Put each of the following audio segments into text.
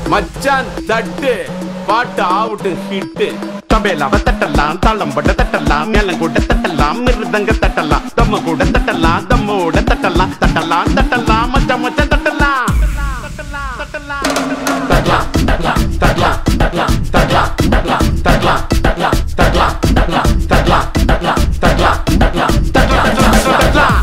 மச்சான் தட்டு பாட்டு ஆவுட்டு ஹிட்டு தபேலாவ தட்டலாம் தாளம் பட தட்டலாம் மேலம் கூட தட்டலாம் மிருதங்க தட்டலாம் தம்ம கூட தட்டலாம் தம்மோட தட்டலாம் தட்டலாம் தட்டலாம் மச்சான் மச்சான் தட்டலாம் தட்டலாம் தட்டலாம் தட்டலாம் தட்டலாம் தட்டலாம் தட்டலாம் தட்டலாம் தட்டலாம் தட்டலாம் தட்டலாம் தட்டலாம் தட்டலாம் தட்டலாம் தட்டலாம் தட்டலாம் தட்டலாம் தட்டலாம்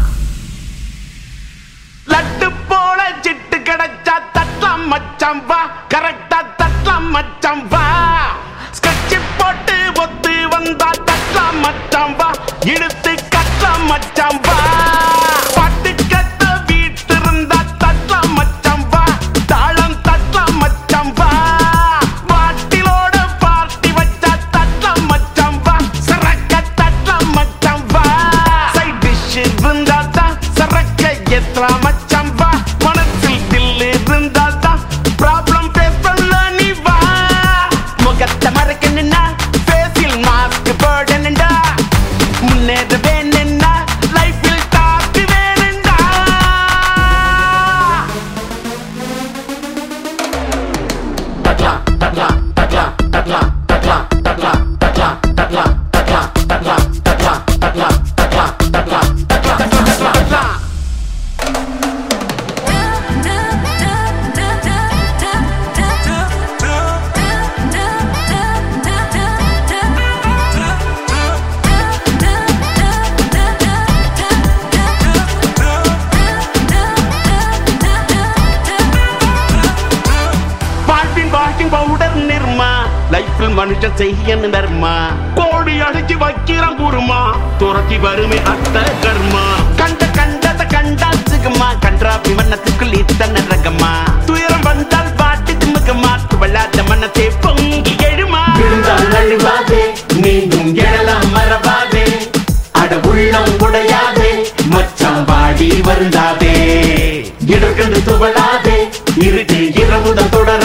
லட்டு போல சிட்டு கிடைச்சா தட்டலாம் மச்சான் வா கரெக்டா தட்டலாம் மச்சான் வா ஸ்கட்சி போட்டு ஒத்து வந்தா தட்டலாம் மச்சான் வா இழுத்து கட்டலாம் மச்சான் வா பாட்டு கட்ட வீட்டு இருந்தா தட்டலாம் மச்சான் வா தாளம் தட்டலாம் மச்சான் வா பாட்டிலோட பார்ட்டி வச்சா தட்டலாம் மச்சான் வா சரக்க தட்டலாம் மச்சான் வா சைட் டிஷ் இருந்தா தான் சரக்க ஏத்தலாம் மச்சான் வா மனசில் தில் இருந்தா தான் ப்ராப்ளம் ஃபேஸ் பண்ண நீ வா முகத்தை மறைக்கணும்னா ஃபேஸில் மாஸ்க் போடணும்டா முன்னேற வேணும்னா லைஃபில் டாப் வேணும்டா தட்டலாம் தட்டலாம் தட்டலாம் தட்டலாம் தட்டலாம் தட்டலாம் தட்டலாம் தட்டலாம் தட்டலாம் தட்டலாம் தட்டலாம் தட்டலாம் தட்டலாம் தட்டலாம் தட்டலாம் தட்டலாம் தட்டலாம் வாழ்வின் வாஷிங் பவுடர் நிர்மா லைஃபில் மனுஷன் செய்யன்னு தர்மா கோடி அடிச்சு வைக்கிறான் குருமா துரத்தி வருமே அத்த கர்மா கண்ட கண்டத கண்டால் சுகமா கன்றாப்பி வண்ணத்துக்குள் இத்தனை ரகமா துயரம் வந்தால் பாட்டு திமுகமா துவளாத மனத்தை பொங்கி எழுமா விழுந்தால் அழிவாதே மீண்டும் எழலாம் மறவாதே அட உள்ளம் உடையாதே மச்சான் வாடி வருந்தாதே இடர்கண்டு துவளாதே இருட்டு இரவுடன் தொடர